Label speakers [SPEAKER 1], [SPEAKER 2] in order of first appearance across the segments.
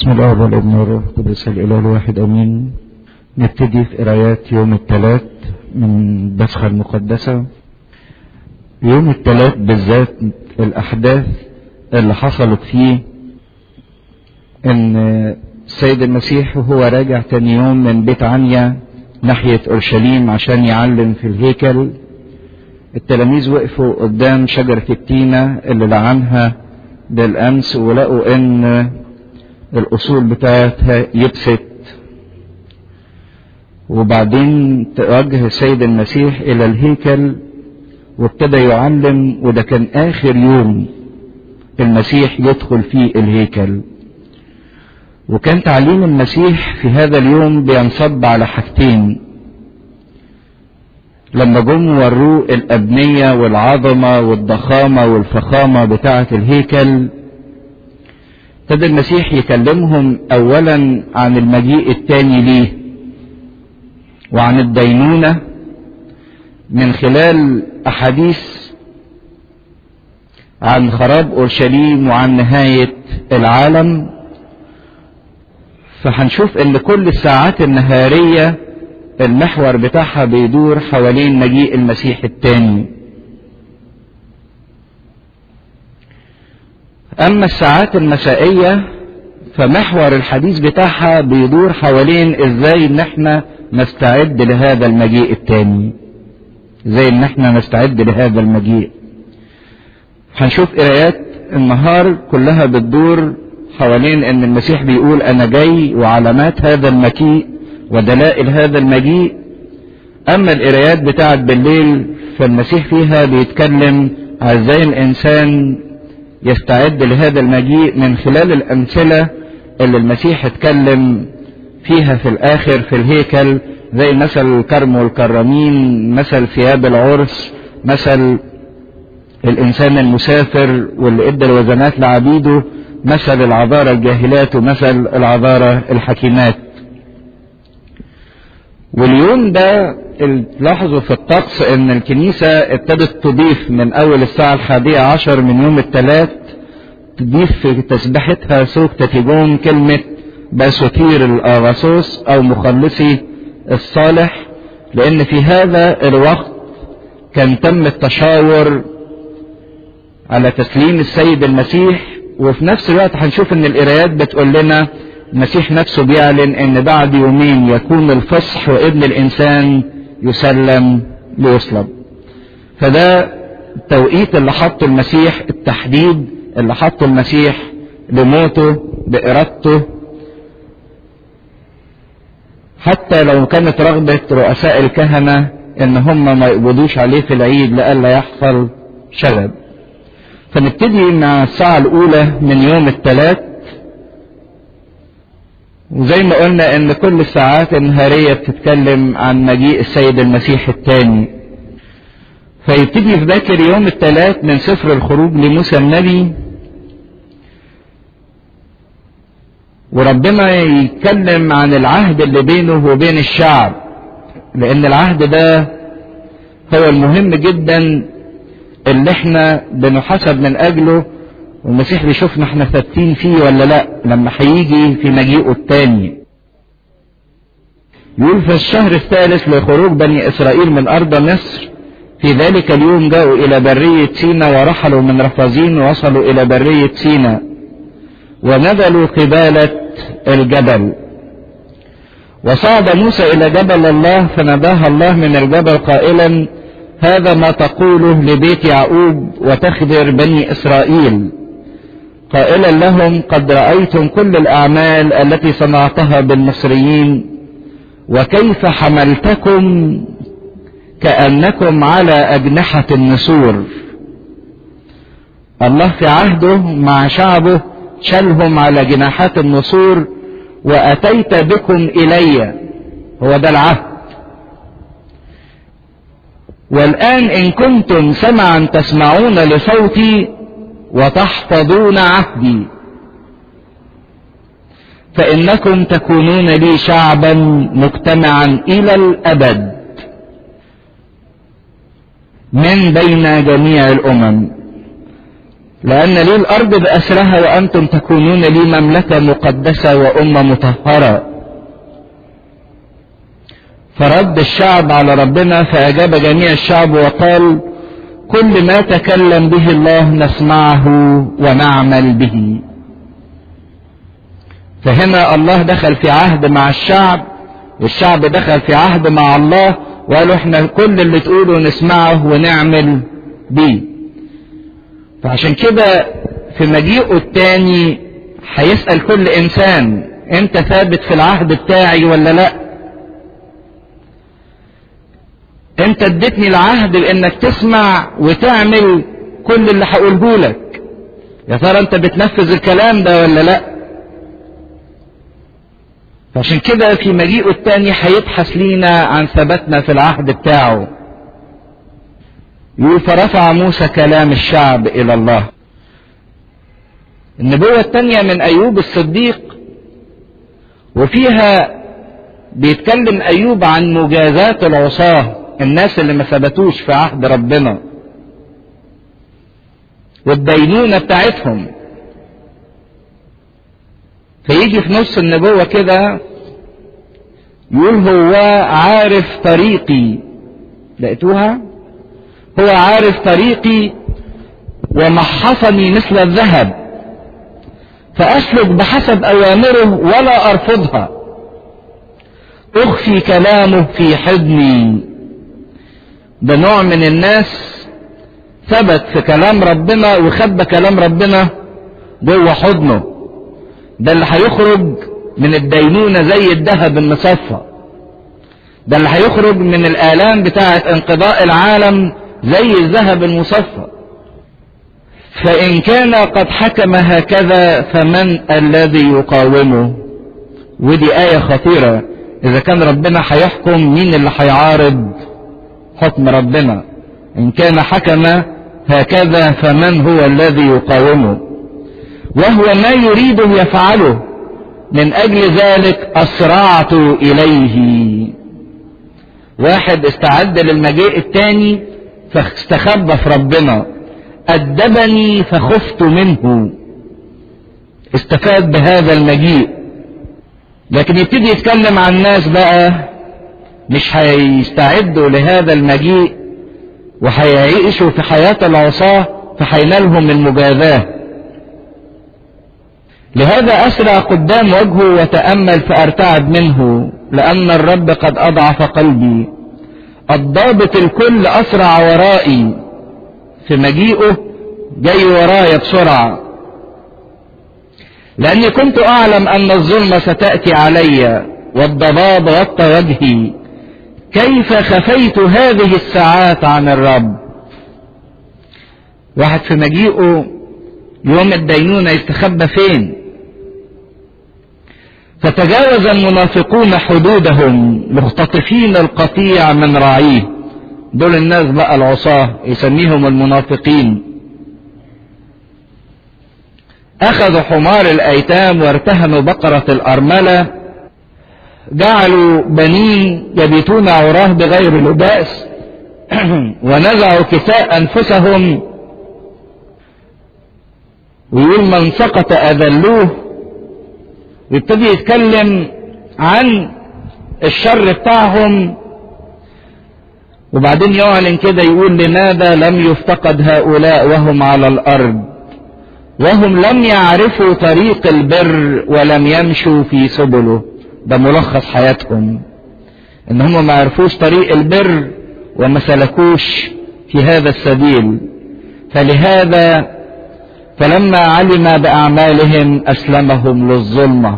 [SPEAKER 1] بسم الله والابن والروح القدس الاله الواحد امين نبتدي في قرايات يوم الثلاث من البسخة المقدسة يوم الثلاث بالذات الاحداث اللي حصلت فيه ان السيد المسيح وهو راجع تاني يوم من بيت عنيا ناحية اورشليم عشان يعلم في الهيكل التلاميذ وقفوا قدام شجرة التينة اللي لعنها بالامس ولقوا ان الاصول بتاعتها يبست وبعدين توجه السيد المسيح الى الهيكل وابتدى يعلم وده كان اخر يوم المسيح يدخل فيه الهيكل وكان تعليم المسيح في هذا اليوم بينصب على حاجتين لما جم وروه الأبنية والعظمة والضخامة والفخامة بتاعة الهيكل ابتدى المسيح يكلمهم أولا عن المجيء التاني ليه وعن الدينونة من خلال أحاديث عن خراب أورشليم وعن نهاية العالم فهنشوف ان كل الساعات النهارية المحور بتاعها بيدور حوالين مجيء المسيح الثاني اما الساعات المسائية فمحور الحديث بتاعها بيدور حوالين ازاي ان احنا نستعد لهذا المجيء الثاني ازاي ان احنا نستعد لهذا المجيء هنشوف قرايات النهار كلها بتدور حوالين ان المسيح بيقول انا جاي وعلامات هذا المجيء ودلائل هذا المجيء اما القرايات بتاعت بالليل فالمسيح فيها بيتكلم على ازاي الانسان يستعد لهذا المجيء من خلال الامثله اللي المسيح اتكلم فيها في الاخر في الهيكل زي مثل الكرم والكرامين مثل ثياب العرس مثل الانسان المسافر واللي ادى الوزنات لعبيده مثل العذارى الجاهلات ومثل العذارى الحكيمات واليوم ده لاحظوا في الطقس ان الكنيسة ابتدت تضيف من اول الساعة الحادية عشر من يوم الثلاث تضيف في تسبحتها سوق تتيجون كلمة باسوتير الاغاثوس او مخلصي الصالح لان في هذا الوقت كان تم التشاور على تسليم السيد المسيح وفي نفس الوقت هنشوف ان القرايات بتقول لنا المسيح نفسه بيعلن ان بعد يومين يكون الفصح وابن الانسان يسلم ليصلب فده التوقيت اللي حطه المسيح التحديد اللي حطه المسيح لموته بارادته حتى لو كانت رغبة رؤساء الكهنة ان هم ما يقبضوش عليه في العيد لئلا يحصل شغب فنبتدي مع الساعة الأولى من يوم الثلاث وزي ما قلنا ان كل الساعات النهارية بتتكلم عن مجيء السيد المسيح الثاني فيبتدي في باكر يوم الثلاث من سفر الخروج لموسى النبي وربنا يتكلم عن العهد اللي بينه وبين الشعب لان العهد ده هو المهم جدا اللي احنا بنحاسب من اجله والمسيح بيشوفنا احنا ثابتين فيه ولا لا لما هيجي في مجيئه الثاني يقول في الشهر الثالث لخروج بني اسرائيل من ارض مصر في ذلك اليوم جاءوا الى برية سينا ورحلوا من رفازين ووصلوا الى برية سينا ونزلوا قبالة الجبل وصعد موسى الى جبل الله فناداه الله من الجبل قائلا هذا ما تقوله لبيت يعقوب وتخبر بني اسرائيل قائلا لهم قد رايتم كل الاعمال التي صنعتها بالمصريين وكيف حملتكم كانكم على اجنحه النسور الله في عهده مع شعبه شلهم على جناحات النسور واتيت بكم الي هو ده العهد والآن إن كنتم سمعا تسمعون لصوتي وتحفظون عهدي فإنكم تكونون لي شعبا مجتمعا إلى الأبد من بين جميع الأمم لأن لي الأرض بأسرها وأنتم تكونون لي مملكة مقدسة وأمة مطهرة فرد الشعب على ربنا فأجاب جميع الشعب وقال كل ما تكلم به الله نسمعه ونعمل به فهنا الله دخل في عهد مع الشعب والشعب دخل في عهد مع الله وقالوا احنا كل اللي تقوله نسمعه ونعمل بيه فعشان كده في مجيئه التاني هيسأل كل انسان انت ثابت في العهد بتاعي ولا لا انت اديتني العهد لانك تسمع وتعمل كل اللي هقوله لك يا ترى انت بتنفذ الكلام ده ولا لا فعشان كده في مجيئه التاني هيبحث لينا عن ثباتنا في العهد بتاعه يقول فرفع موسى كلام الشعب الى الله النبوة التانية من ايوب الصديق وفيها بيتكلم ايوب عن مجازات العصاة الناس اللي ما ثبتوش في عهد ربنا والدينونة بتاعتهم فيجي في نص النبوة كده يقول هو عارف طريقي لقيتوها هو عارف طريقي ومحصني مثل الذهب فأسلك بحسب أوامره ولا أرفضها أخفي كلامه في حضني ده نوع من الناس ثبت في كلام ربنا وخبى كلام ربنا جوه حضنه ده اللي هيخرج من الدينونة زي الذهب المصفى ده اللي هيخرج من الآلام بتاعة انقضاء العالم زي الذهب المصفى فإن كان قد حكم هكذا فمن الذي يقاومه ودي آية خطيرة إذا كان ربنا هيحكم مين اللي هيعارض حكم ربنا إن كان حكم هكذا فمن هو الذي يقاومه وهو ما يريده يفعله من أجل ذلك أسرعت إليه واحد استعد للمجيء الثاني فاستخبى في ربنا أدبني فخفت منه استفاد بهذا المجيء لكن يبتدي يتكلم عن ناس بقى مش هيستعدوا لهذا المجيء وهيعيشوا في حياة العصاة فهينالهم المجازاة لهذا أسرع قدام وجهه وتأمل فأرتعد منه لأن الرب قد أضعف قلبي الضابط الكل أسرع ورائي في مجيئه جاي ورايا بسرعة لأني كنت أعلم أن الظلمة ستأتي علي والضباب غطى وجهي كيف خفيت هذه الساعات عن الرب واحد في مجيئه يوم الدينونة يستخبى فين فتجاوز المنافقون حدودهم مختطفين القطيع من راعيه دول الناس بقى العصاة يسميهم المنافقين أخذوا حمار الأيتام وارتهنوا بقرة الأرملة جعلوا بنين يبيتون عراه بغير لباس ونزعوا كساء أنفسهم ويقول من سقط أذلوه ويبتدي يتكلم عن الشر بتاعهم وبعدين يعلن كده يقول لماذا لم يفتقد هؤلاء وهم على الأرض وهم لم يعرفوا طريق البر ولم يمشوا في سبله ده ملخص حياتهم ان هم ما عرفوش طريق البر وما سلكوش في هذا السبيل فلهذا فلما علم بأعمالهم أسلمهم للظلمة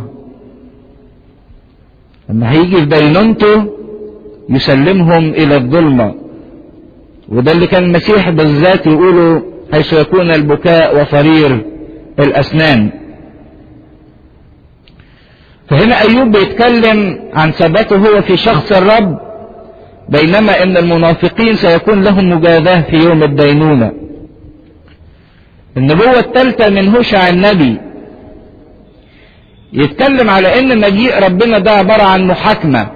[SPEAKER 1] لما هيجي في دينونته يسلمهم إلى الظلمة وده اللي كان المسيح بالذات يقوله حيث يكون البكاء وصرير الأسنان فهنا أيوب بيتكلم عن ثباته هو في شخص الرب بينما إن المنافقين سيكون لهم مجازاة في يوم الدينونة النبوة الثالثة من هشع النبي يتكلم على ان مجيء ربنا ده عبارة عن محاكمة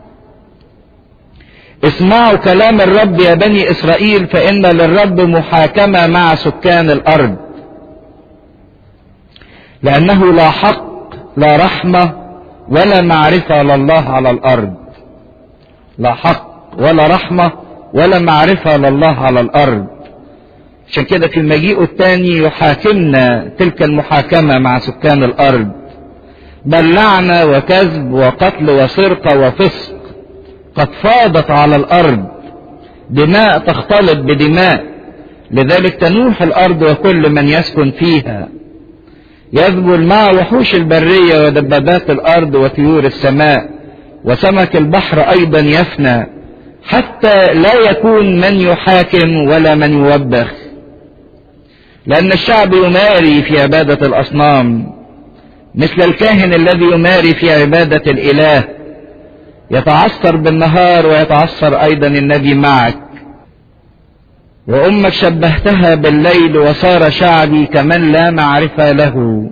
[SPEAKER 1] اسمعوا كلام الرب يا بني اسرائيل فان للرب محاكمة مع سكان الارض لأنه لا حق لا رحمة ولا معرفة لله على الأرض لا حق ولا رحمة ولا معرفة لله على الأرض عشان كده في المجيء الثاني يحاكمنا تلك المحاكمة مع سكان الأرض بل لعنة وكذب وقتل وسرقة وفسق قد فاضت على الأرض دماء تختلط بدماء لذلك تنوح الأرض وكل من يسكن فيها يذبل مع وحوش البرية ودبابات الأرض وطيور السماء وسمك البحر أيضا يفنى حتى لا يكون من يحاكم ولا من يوبخ لأن الشعب يماري في عبادة الأصنام مثل الكاهن الذي يماري في عبادة الإله يتعثر بالنهار ويتعثر أيضا النبي معك وأمك شبهتها بالليل وصار شعبي كمن لا معرفة له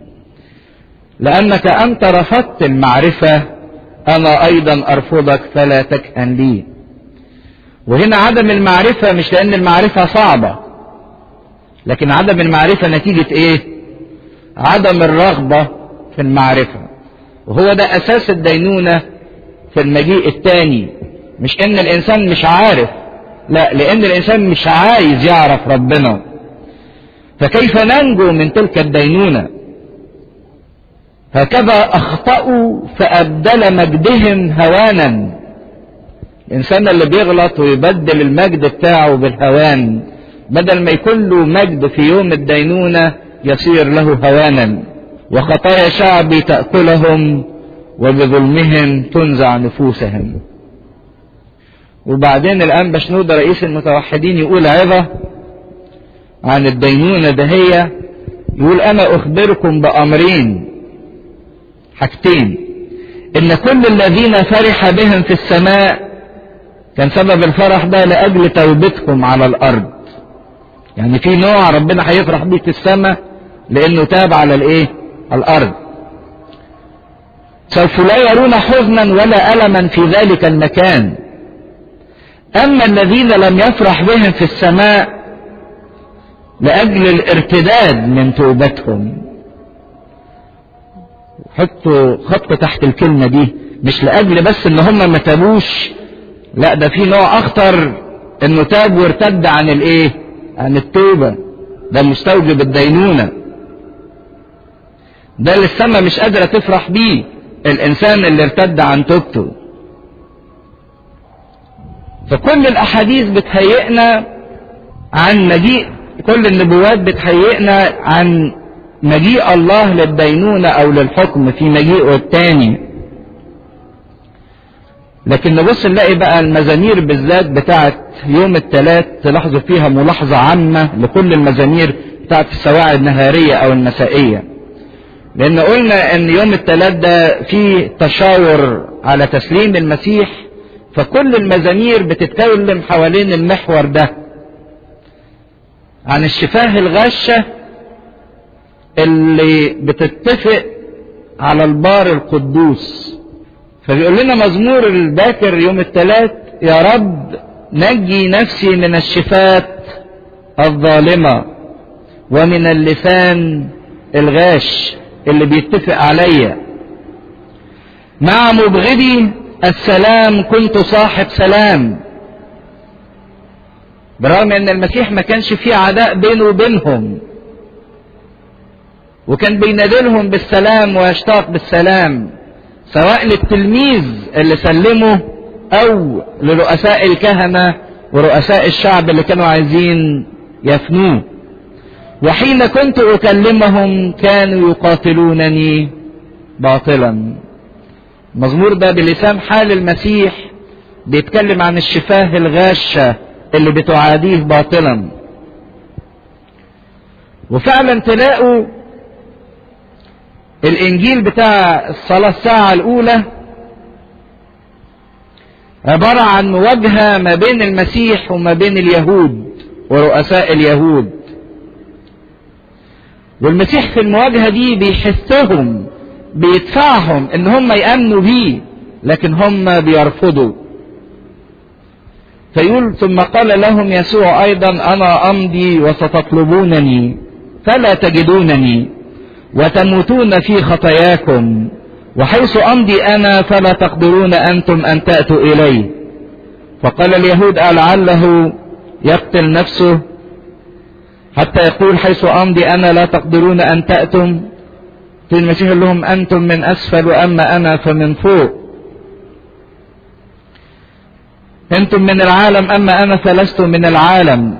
[SPEAKER 1] لأنك أنت رفضت المعرفة أنا أيضا أرفضك فلا تكهن لي وهنا عدم المعرفة مش لأن المعرفة صعبة لكن عدم المعرفة نتيجة إيه؟ عدم الرغبة في المعرفة وهو ده أساس الدينونة في المجيء الثاني مش إن الإنسان مش عارف لا لأن الإنسان مش عايز يعرف ربنا فكيف ننجو من تلك الدينونة هكذا أخطأوا فأبدل مجدهم هوانا الإنسان اللي بيغلط ويبدل المجد بتاعه بالهوان بدل ما يكون له مجد في يوم الدينونة يصير له هوانا وخطايا شعبي تأكلهم وبظلمهم تنزع نفوسهم وبعدين الآن بشنودة رئيس المتوحدين يقول عظة عن الدينونة دهية يقول أنا أخبركم بأمرين حاجتين إن كل الذين فرح بهم في السماء كان سبب الفرح ده لأجل توبتكم على الأرض يعني في نوع ربنا هيفرح بيه في السماء لأنه تاب على الإيه؟ الأرض سوف لا يرون حزنا ولا ألما في ذلك المكان أما الذين لم يفرح بهم في السماء لأجل الارتداد من توبتهم حطوا خط تحت الكلمة دي مش لأجل بس إن هم ما تابوش لا ده في نوع أخطر إنه تاب وارتد عن الإيه؟ عن التوبة ده مستوجب الدينونة ده اللي السماء مش قادرة تفرح بيه الإنسان اللي ارتد عن توبته فكل الأحاديث بتهيئنا عن مجيء كل النبوات بتهيئنا عن مجيء الله للدينونة أو للحكم في مجيئه الثاني لكن نبص نلاقي بقى المزامير بالذات بتاعت يوم الثلاث تلاحظوا فيها ملاحظة عامة لكل المزامير بتاعت السواعي النهارية أو المسائية لأن قلنا إن يوم الثلاث ده فيه تشاور على تسليم المسيح فكل المزامير بتتكلم حوالين المحور ده عن الشفاه الغاشة اللي بتتفق على البار القدوس فبيقول لنا مزمور الباكر يوم الثلاث يا رب نجي نفسي من الشفات الظالمة ومن اللسان الغاش اللي بيتفق عليا مع مبغضي السلام كنت صاحب سلام برغم ان المسيح ما كانش فيه عداء بينه وبينهم وكان بينادلهم بالسلام ويشتاق بالسلام سواء للتلميذ اللي سلمه او لرؤساء الكهنة ورؤساء الشعب اللي كانوا عايزين يفنوه وحين كنت اكلمهم كانوا يقاتلونني باطلا المزمور ده بلسان حال المسيح بيتكلم عن الشفاه الغاشة اللي بتعاديه باطلا وفعلا تلاقوا الانجيل بتاع الصلاة الساعة الاولى عبارة عن مواجهة ما بين المسيح وما بين اليهود ورؤساء اليهود والمسيح في المواجهة دي بيحثهم بيدفعهم ان هم يأمنوا بيه لكن هم بيرفضوا فيقول ثم قال لهم يسوع ايضا انا امضي وستطلبونني فلا تجدونني وتموتون في خطاياكم وحيث أمضي أنا فلا تقدرون أنتم أن تأتوا إلي فقال اليهود لعله يقتل نفسه حتى يقول حيث أمضي أنا لا تقدرون أن تأتم في المسيح لهم أنتم من أسفل وأما أنا فمن فوق أنتم من العالم أما أنا فلست من العالم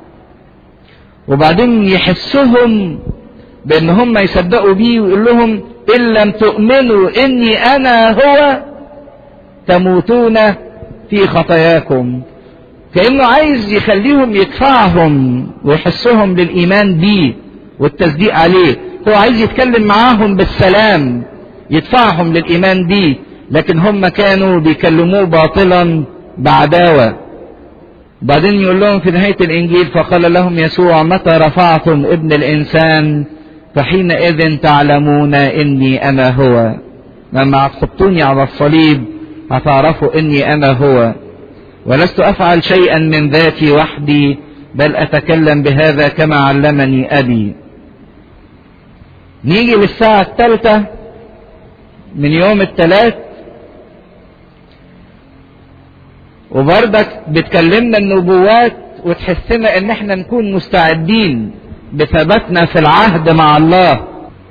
[SPEAKER 1] وبعدين يحسهم بأن هم يصدقوا بيه ويقول لهم إن لم تؤمنوا إني أنا هو تموتون في خطاياكم كأنه عايز يخليهم يدفعهم ويحسهم للإيمان بيه والتصديق عليه هو عايز يتكلم معاهم بالسلام يدفعهم للإيمان بيه لكن هم كانوا بيكلموه باطلا بعداوة بعدين يقول لهم في نهاية الإنجيل فقال لهم يسوع متى رفعتم ابن الإنسان فحينئذ تعلمون إني أنا هو لما تحطوني على الصليب هتعرفوا إني أنا هو ولست أفعل شيئا من ذاتي وحدي بل أتكلم بهذا كما علمني أبي نيجي للساعة الثالثة من يوم الثلاث وبرضك بتكلمنا النبوات وتحسنا ان احنا نكون مستعدين بثباتنا في العهد مع الله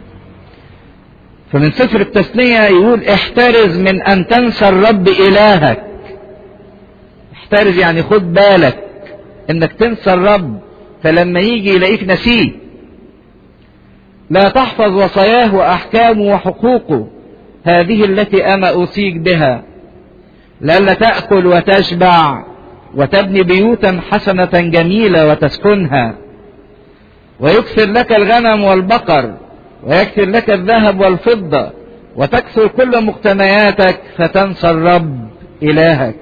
[SPEAKER 1] فمن سفر التثنية يقول احترز من ان تنسى الرب الهك احترز يعني خد بالك انك تنسى الرب فلما يجي يلاقيك نسيه لا تحفظ وصاياه واحكامه وحقوقه هذه التي انا اوصيك بها لئلا تاكل وتشبع وتبني بيوتا حسنه جميله وتسكنها ويكثر لك الغنم والبقر ويكثر لك الذهب والفضه وتكثر كل مقتنياتك فتنسى الرب الهك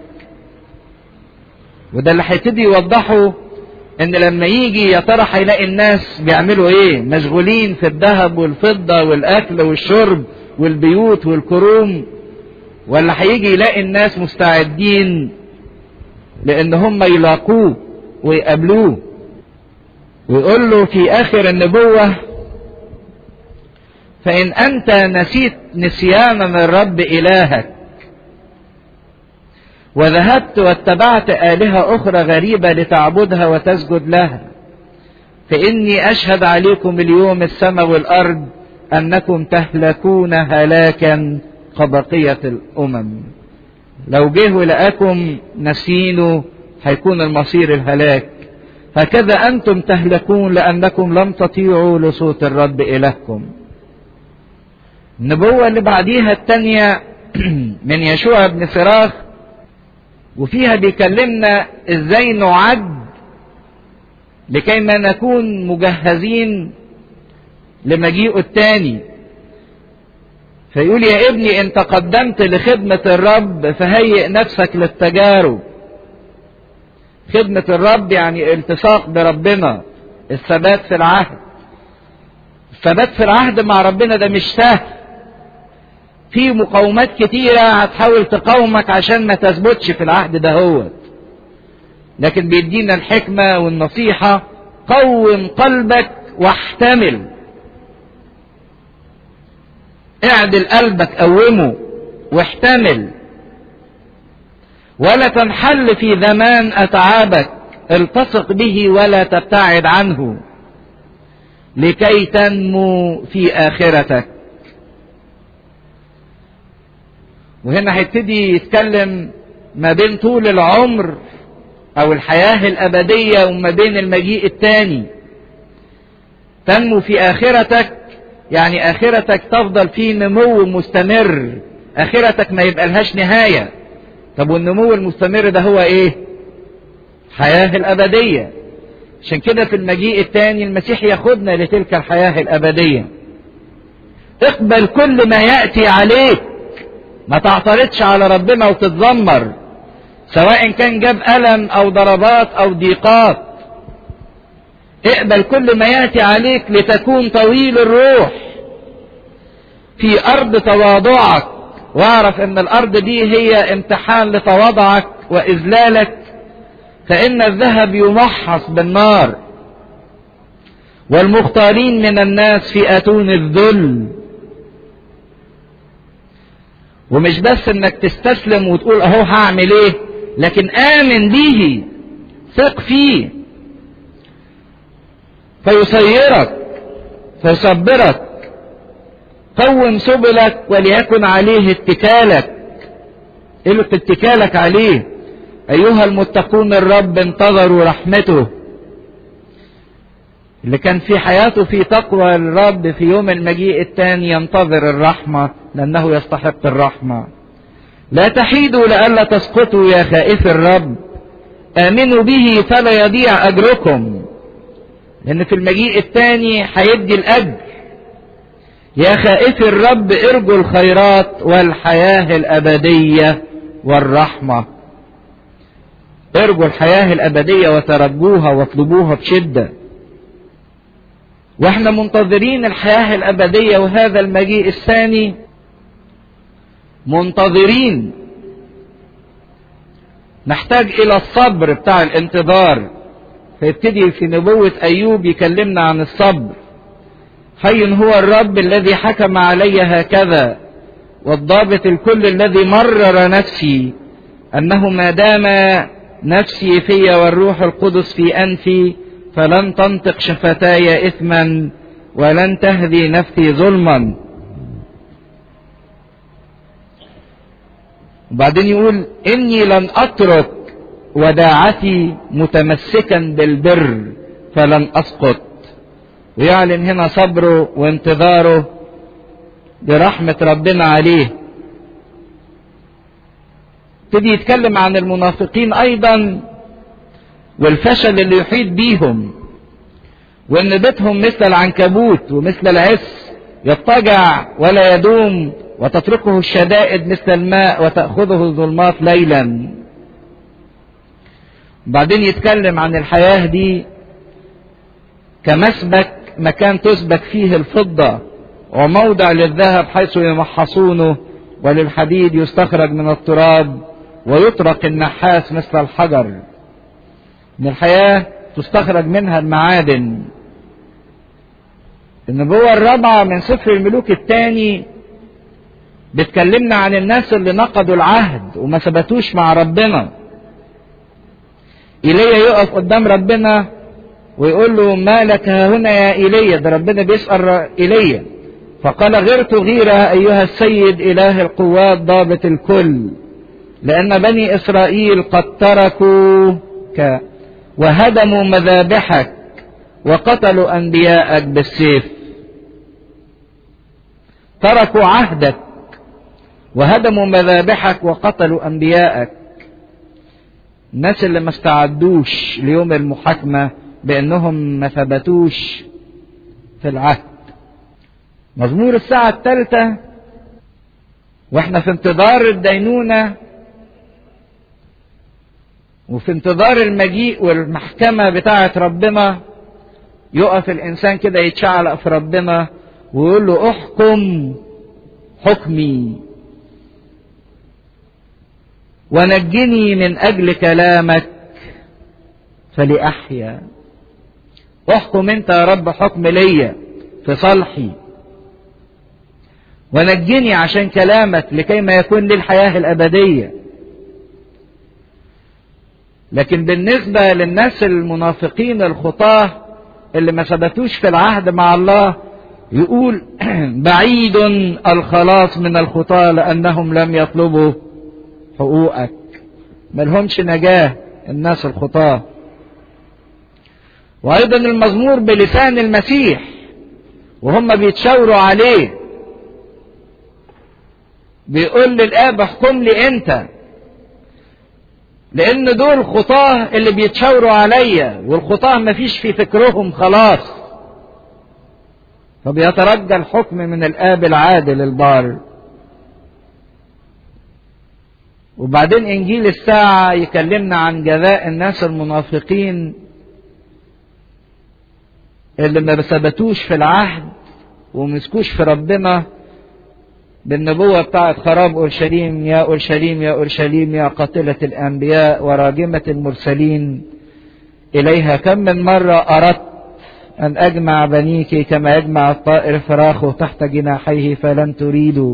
[SPEAKER 1] وده اللي هيبتدي يوضحه ان لما يجي يا ترى هيلاقي الناس بيعملوا ايه مشغولين في الذهب والفضه والاكل والشرب والبيوت والكروم ولا هيجي يلاقي الناس مستعدين لان هم يلاقوه ويقابلوه ويقول له في اخر النبوه فان انت نسيت نسيانا الرب الهك وذهبت واتبعت آلهة أخرى غريبة لتعبدها وتسجد لها فإني أشهد عليكم اليوم السماء والأرض أنكم تهلكون هلاكا كبقية الأمم لو جه ولقاكم نسينه هيكون المصير الهلاك هكذا أنتم تهلكون لأنكم لم تطيعوا لصوت الرب إلهكم النبوة اللي بعديها التانية من يشوع بن فراخ وفيها بيكلمنا ازاي نعد لكي ما نكون مجهزين لمجيئه التاني فيقول يا ابني ان تقدمت لخدمة الرب فهيئ نفسك للتجارب خدمة الرب يعني التصاق بربنا الثبات في العهد الثبات في العهد مع ربنا ده مش سهل في مقاومات كتيرة هتحاول تقاومك عشان ما تثبتش في العهد ده هو لكن بيدينا الحكمة والنصيحة قوم قلبك واحتمل اعدل قلبك قومه واحتمل ولا تنحل في زمان اتعابك التصق به ولا تبتعد عنه لكي تنمو في اخرتك وهنا هيبتدي يتكلم ما بين طول العمر او الحياة الابدية وما بين المجيء التاني تنمو في اخرتك يعني اخرتك تفضل في نمو مستمر اخرتك ما يبقى لهاش نهاية طب والنمو المستمر ده هو ايه حياة الابدية عشان كده في المجيء التاني المسيح ياخدنا لتلك الحياة الابدية اقبل كل ما يأتي عليك ما تعترضش على ربنا وتتذمر سواء كان جاب ألم أو ضربات أو ضيقات اقبل كل ما يأتي عليك لتكون طويل الروح في أرض تواضعك واعرف ان الأرض دي هي امتحان لتواضعك وإذلالك فإن الذهب يمحص بالنار والمختارين من الناس في اتون الذل ومش بس انك تستسلم وتقول اهو هعمل ايه لكن امن به ثق فيه فيسيرك فيصبرك قوم سبلك وليكن عليه اتكالك الق اتكالك عليه ايها المتقون الرب انتظروا رحمته اللي كان في حياته في تقوى الرب في يوم المجيء الثاني ينتظر الرحمة لأنه يستحق الرحمة لا تحيدوا لئلا تسقطوا يا خائف الرب آمنوا به فلا يضيع أجركم لأن في المجيء الثاني هيدي الأجر يا خائف الرب ارجوا الخيرات والحياة الأبدية والرحمة ارجوا الحياة الأبدية وترجوها واطلبوها بشدة واحنا منتظرين الحياة الأبدية وهذا المجيء الثاني منتظرين نحتاج إلى الصبر بتاع الانتظار فيبتدي في نبوة أيوب يكلمنا عن الصبر حي هو الرب الذي حكم علي هكذا والضابط الكل الذي مرر نفسي أنه ما دام نفسي في والروح القدس في أنفي فلن تنطق شفتاي إثما ولن تهدي نفسي ظلما وبعدين يقول إني لن أترك وداعتي متمسكا بالبر فلن أسقط ويعلن هنا صبره وانتظاره برحمة ربنا عليه ابتدي يتكلم عن المنافقين أيضا والفشل اللي يحيط بيهم وان بيتهم مثل العنكبوت ومثل العس يضطجع ولا يدوم وتتركه الشدائد مثل الماء وتأخذه الظلمات ليلا بعدين يتكلم عن الحياة دي كمسبك مكان تسبك فيه الفضة وموضع للذهب حيث يمحصونه وللحديد يستخرج من التراب ويطرق النحاس مثل الحجر ان الحياة تستخرج منها المعادن النبوة الرابعة من سفر الملوك الثاني بتكلمنا عن الناس اللي نقضوا العهد وما ثبتوش مع ربنا ايليا يقف قدام ربنا ويقول له ما لك هنا يا ايليا ده ربنا بيسأل ايليا فقال غرت غيرة ايها السيد اله القوات ضابط الكل لان بني اسرائيل قد تركوك وهدموا مذابحك وقتلوا انبياءك بالسيف تركوا عهدك وهدموا مذابحك وقتلوا انبياءك الناس اللي ما استعدوش ليوم المحاكمة بانهم ما ثبتوش في العهد مزمور الساعة الثالثة واحنا في انتظار الدينونة وفي انتظار المجيء والمحكمة بتاعة ربنا يقف الإنسان كده يتشعلق في ربنا ويقول له احكم حكمي ونجني من أجل كلامك فلأحيا احكم انت يا رب حكم ليا في صالحي ونجني عشان كلامك لكي ما يكون لي الحياة الأبدية لكن بالنسبة للناس المنافقين الخطاة اللي ما ثبتوش في العهد مع الله يقول بعيد الخلاص من الخطاة لأنهم لم يطلبوا حقوقك ملهمش نجاة الناس الخطاة وأيضا المزمور بلسان المسيح وهم بيتشاوروا عليه بيقول للآب احكم لي أنت لان دول خطاه اللي بيتشاوروا عليا والخطاه مفيش في فكرهم خلاص فبيترجى الحكم من الاب العادل البار وبعدين انجيل الساعة يكلمنا عن جزاء الناس المنافقين اللي ما ثبتوش في العهد ومسكوش في ربنا بالنبوة بتاعت خراب أورشليم يا أورشليم يا أورشليم يا قاتلة الأنبياء وراجمة المرسلين إليها كم من مرة أردت أن أجمع بنيك كما يجمع الطائر فراخه تحت جناحيه فلن تريدوا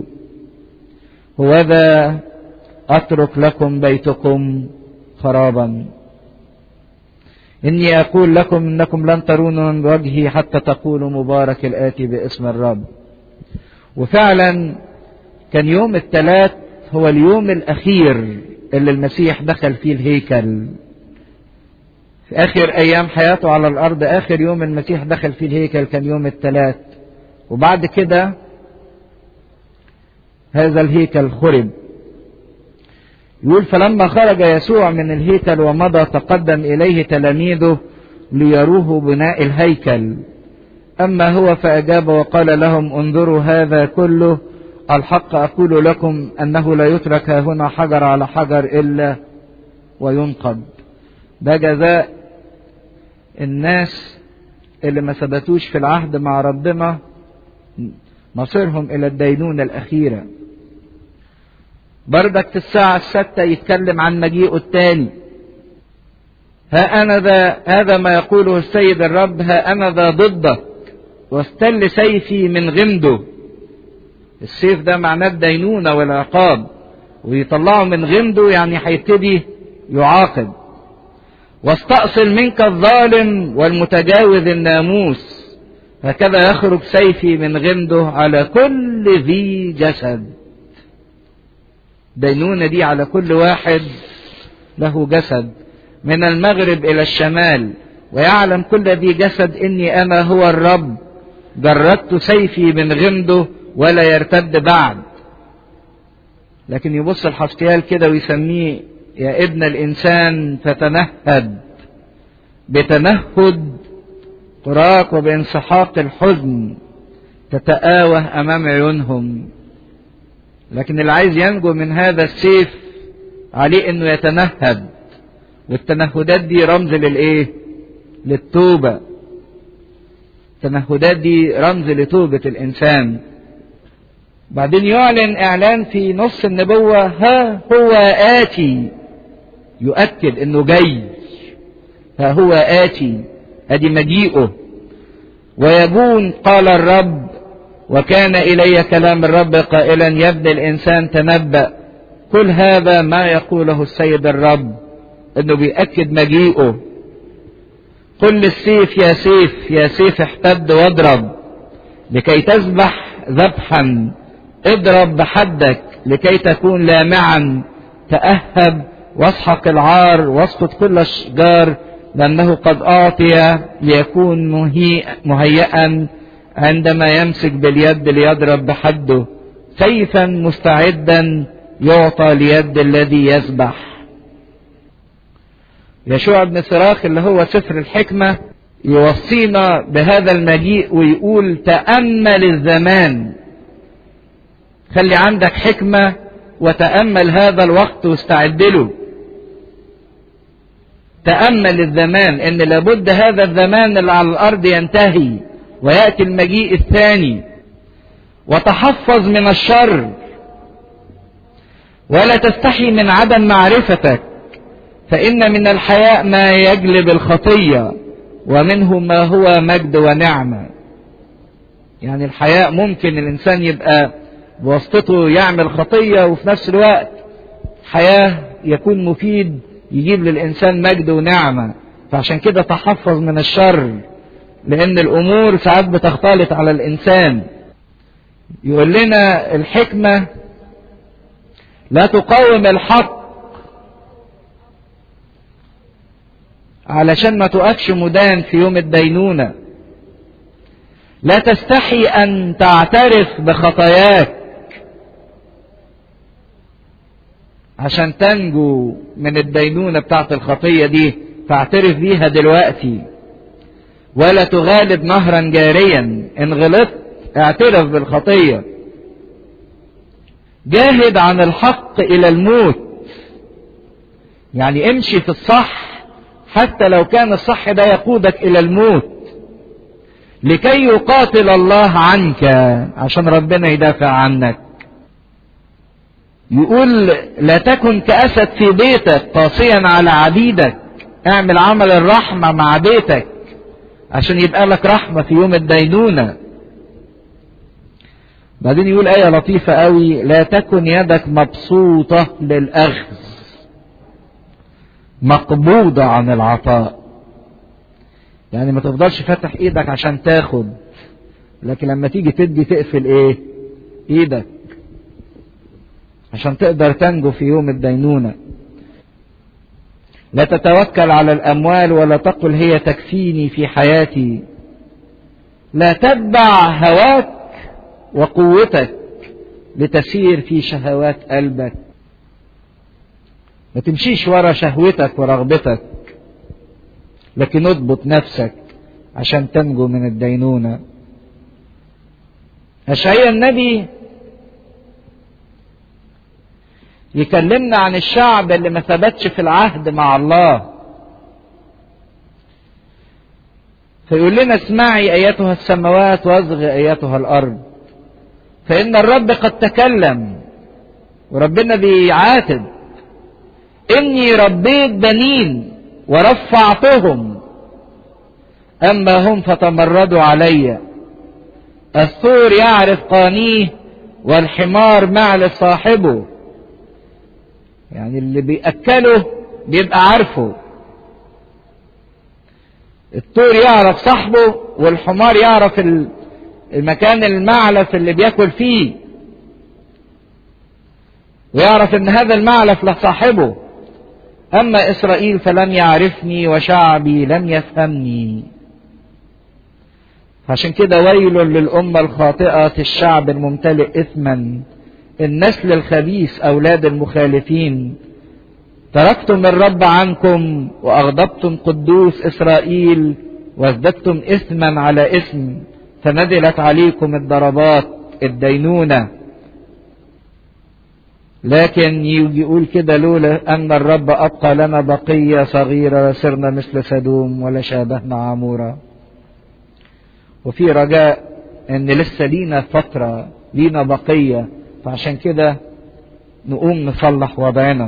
[SPEAKER 1] هوذا أترك لكم بيتكم خرابا إني أقول لكم إنكم لن ترونوا من وجهي حتى تقولوا مبارك الآتي باسم الرب وفعلا كان يوم الثلاث هو اليوم الأخير اللي المسيح دخل فيه الهيكل في آخر أيام حياته على الأرض آخر يوم المسيح دخل فيه الهيكل كان يوم الثلاث وبعد كده هذا الهيكل خرب يقول فلما خرج يسوع من الهيكل ومضى تقدم إليه تلاميذه ليروه بناء الهيكل أما هو فأجاب وقال لهم انظروا هذا كله الحق أقول لكم أنه لا يترك هنا حجر على حجر إلا وينقض ده جزاء الناس اللي ما ثبتوش في العهد مع ربنا مصيرهم إلى الدينونة الأخيرة بردك في الساعة الستة يتكلم عن مجيئه الثاني ها أنا ذا هذا ما يقوله السيد الرب ها أنا ذا ضدك واستل سيفي من غمده السيف ده معناه الدينونة والعقاب ويطلعه من غمده يعني هيبتدي يعاقب واستأصل منك الظالم والمتجاوز الناموس هكذا يخرج سيفي من غمده على كل ذي جسد دينونة دي على كل واحد له جسد من المغرب إلى الشمال ويعلم كل ذي جسد إني أنا هو الرب جردت سيفي من غمده ولا يرتد بعد لكن يبص الحسكيال كده ويسميه يا ابن الإنسان فتنهد بتنهد قراك وبانسحاق الحزن تتآوه أمام عيونهم لكن اللي عايز ينجو من هذا السيف عليه انه يتنهد والتنهدات دي رمز للايه للتوبة التنهدات دي رمز لتوبة الانسان بعدين يعلن اعلان في نص النبوة ها هو آتي يؤكد انه جاي ها هو آتي ادي مجيئه ويكون قال الرب وكان إلي كلام الرب قائلا يا ابن الإنسان تنبأ كل هذا ما يقوله السيد الرب انه بيأكد مجيئه قل السيف يا سيف يا سيف احتد واضرب لكي تذبح ذبحا اضرب بحدك لكي تكون لامعا تأهب واسحق العار واسقط كل الاشجار لأنه قد أعطي ليكون مهيئا عندما يمسك باليد ليضرب بحده سيفا مستعدا يعطى ليد الذي يسبح يشوع بن صراخ اللي هو سفر الحكمة يوصينا بهذا المجيء ويقول تأمل الزمان خلي عندك حكمة وتأمل هذا الوقت واستعد له تأمل الزمان ان لابد هذا الزمان اللي على الارض ينتهي ويأتي المجيء الثاني وتحفظ من الشر ولا تستحي من عدم معرفتك فإن من الحياء ما يجلب الخطية ومنه ما هو مجد ونعمة يعني الحياء ممكن الإنسان يبقى بواسطته يعمل خطية وفي نفس الوقت حياة يكون مفيد يجيب للإنسان مجد ونعمة فعشان كده تحفظ من الشر لأن الأمور ساعات بتختلط على الإنسان يقول لنا الحكمة لا تقاوم الحق علشان ما تقفش مدان في يوم الدينونة لا تستحي أن تعترف بخطاياك عشان تنجو من الدينونة بتاعت الخطية دي فاعترف بيها دلوقتي ولا تغالب نهرا جاريا ان غلطت اعترف بالخطية جاهد عن الحق الى الموت يعني امشي في الصح حتى لو كان الصح ده يقودك الى الموت لكي يقاتل الله عنك عشان ربنا يدافع عنك يقول لا تكن كأسد في بيتك قاسيا على عبيدك اعمل عمل الرحمة مع بيتك عشان يبقى لك رحمة في يوم الدينونة بعدين يقول آية لطيفة قوي لا تكن يدك مبسوطة للأخذ مقبوضة عن العطاء يعني ما تفضلش فاتح ايدك عشان تاخد لكن لما تيجي تدي تقفل ايه ايدك عشان تقدر تنجو في يوم الدينونة لا تتوكل على الاموال ولا تقل هي تكفيني في حياتي لا تتبع هواك وقوتك لتسير في شهوات قلبك ما تمشيش ورا شهوتك ورغبتك لكن اضبط نفسك عشان تنجو من الدينونة أشعيا النبي يكلمنا عن الشعب اللي ما ثبتش في العهد مع الله فيقول لنا اسمعي ايتها السماوات واصغي ايتها الارض فان الرب قد تكلم وربنا بيعاتب اني ربيت بنين ورفعتهم اما هم فتمردوا علي الثور يعرف قانيه والحمار معل صاحبه يعني اللي بيأكله بيبقى عارفه الطور يعرف صاحبه والحمار يعرف المكان المعلف اللي بياكل فيه ويعرف ان هذا المعلف لصاحبه اما اسرائيل فلم يعرفني وشعبي لم يفهمني عشان كده ويل للأمة الخاطئة الشعب الممتلئ إثما النسل الخبيث أولاد المخالفين تركتم الرب عنكم وأغضبتم قدوس إسرائيل وازددتم إثما على إثم فنزلت عليكم الضربات الدينونة لكن يجي يقول كده لولا أن الرب أبقى لنا بقية صغيرة صرنا مثل سدوم ولا شابهنا عمورة وفي رجاء ان لسه لينا فترة لينا بقية فعشان كده نقوم نصلح وضعنا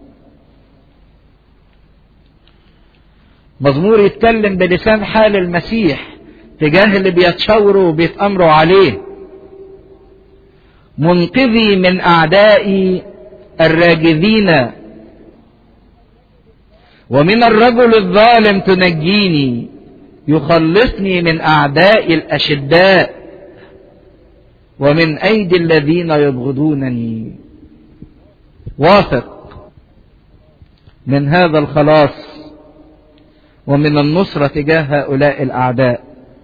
[SPEAKER 1] مزمور يتكلم بلسان حال المسيح تجاه اللي بيتشاوروا وبيتأمروا عليه منقذي من أعدائي الراجذين ومن الرجل الظالم تنجيني يخلصني من أعدائي الأشداء ومن أيدي الذين يبغضونني واثق من هذا الخلاص ومن النصرة تجاه هؤلاء الأعداء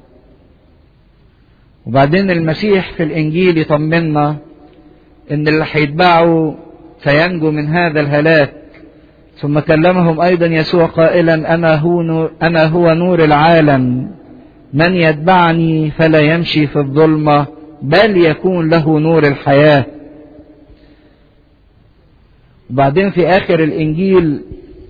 [SPEAKER 1] وبعدين المسيح في الإنجيل يطمنا إن اللي هيتبعوا سينجو من هذا الهلاك ثم كلمهم أيضا يسوع قائلا أنا هو نور, أنا هو نور العالم من يتبعني فلا يمشي في الظلمة بل يكون له نور الحياة وبعدين في آخر الإنجيل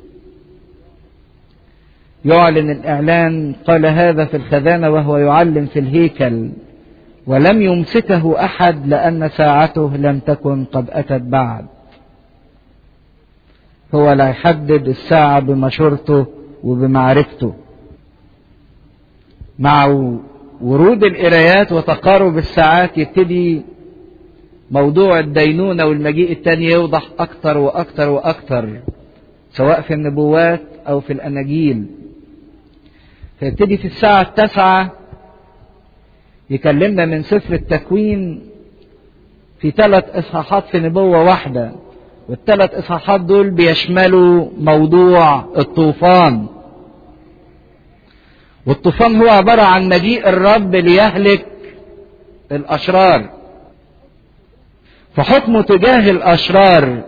[SPEAKER 1] يعلن الإعلان قال هذا في الخزانة وهو يعلم في الهيكل ولم يمسكه أحد لأن ساعته لم تكن قد أتت بعد هو لا يحدد الساعة بمشورته وبمعرفته مع ورود القرايات وتقارب الساعات يبتدي موضوع الدينونة والمجيء التاني يوضح أكتر وأكتر وأكتر سواء في النبوات أو في الأناجيل فيبتدي في الساعة التاسعة يكلمنا من سفر التكوين في ثلاث إصحاحات في نبوة واحدة والثلاث إصحاحات دول بيشملوا موضوع الطوفان والطوفان هو عبارة عن مجيء الرب ليهلك الأشرار فحكمه تجاه الأشرار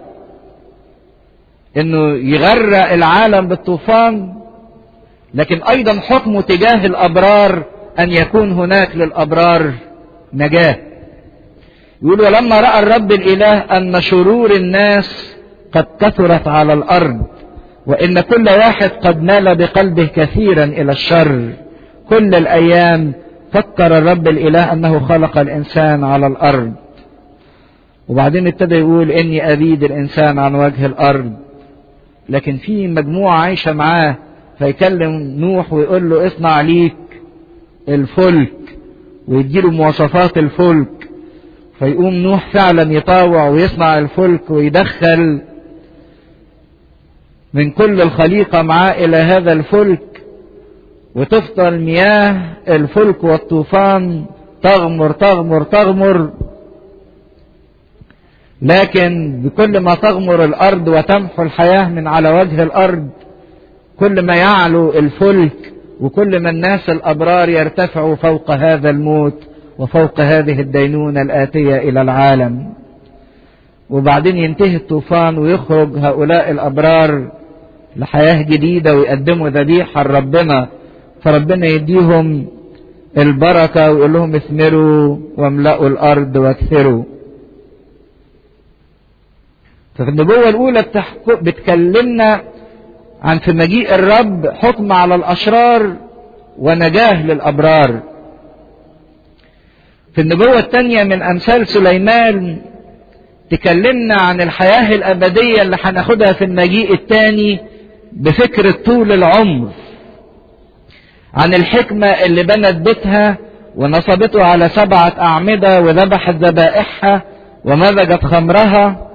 [SPEAKER 1] إنه يغرق العالم بالطوفان لكن أيضا حكمه تجاه الأبرار أن يكون هناك للأبرار نجاة يقول ولما رأى الرب الإله أن شرور الناس قد كثرت على الأرض وإن كل واحد قد مال بقلبه كثيرا إلى الشر كل الأيام فكر الرب الإله أنه خلق الإنسان على الأرض وبعدين ابتدى يقول إني أبيد الإنسان عن وجه الأرض لكن في مجموعة عايشة معاه فيكلم نوح ويقول له اصنع ليك الفلك ويديله مواصفات الفلك فيقوم نوح فعلا يطاوع ويصنع الفلك ويدخل من كل الخليقة معاه إلى هذا الفلك وتفضل مياه الفلك والطوفان تغمر تغمر تغمر لكن بكل ما تغمر الأرض وتمحو الحياة من على وجه الأرض كل ما يعلو الفلك وكل ما الناس الأبرار يرتفعوا فوق هذا الموت وفوق هذه الدينونة الآتية إلى العالم وبعدين ينتهي الطوفان ويخرج هؤلاء الأبرار لحياة جديدة ويقدموا ذبيحة لربنا فربنا يديهم البركة ويقول لهم اثمروا واملأوا الأرض واكثروا ففي النبوة الأولى بتكلمنا عن في مجيء الرب حكم على الأشرار ونجاه للأبرار في النبوة الثانية من أمثال سليمان تكلمنا عن الحياة الأبدية اللي هناخدها في المجيء الثاني بفكرة طول العمر عن الحكمة اللي بنت بيتها ونصبته على سبعة أعمدة وذبحت ذبائحها ومزجت خمرها